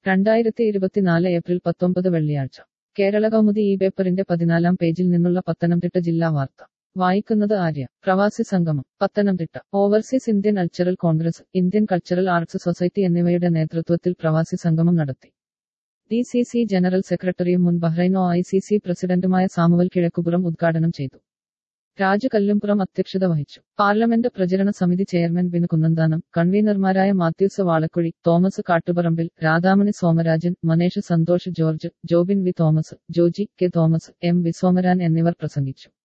രണ്ടായിരത്തി ഇരുപത്തിനാല് ഏപ്രിൽ പത്തൊമ്പത് വെള്ളിയാഴ്ച കേരള കൗമുദി ഈ പേപ്പറിന്റെ പതിനാലാം പേജിൽ നിന്നുള്ള പത്തനംതിട്ട ജില്ലാ വാർത്ത വായിക്കുന്നത് ആര്യ പ്രവാസി സംഗമം Pathanamthitta overseas Indian cultural congress Indian cultural arts society എന്നിവയുടെ നേതൃത്വത്തിൽ പ്രവാസി സംഗമം നടത്തി ഡി സി സി ജനറൽ സെക്രട്ടറിയും മുൻ Bahrain O I C C പ്രസിഡന്റുമായ സാമുവൽ കിഴക്കുപുറം ഉദ്ഘാടനം ചെയ്തു രാജു കല്ലുംപുറം അധ്യക്ഷത വഹിച്ചു പാർലമെന്റ് പ്രചരണ സമിതി ചെയർമാൻ ബിനു കുന്നന്താനം കൺവീനർമാരായ Mathews Valakuzhy Thomas Kattuparambil Radhamani Somarajan Manesh Santhosh George Jobin V Thomas Joji K Thomas M V Somaran എന്നിവർ പ്രസംഗിച്ചു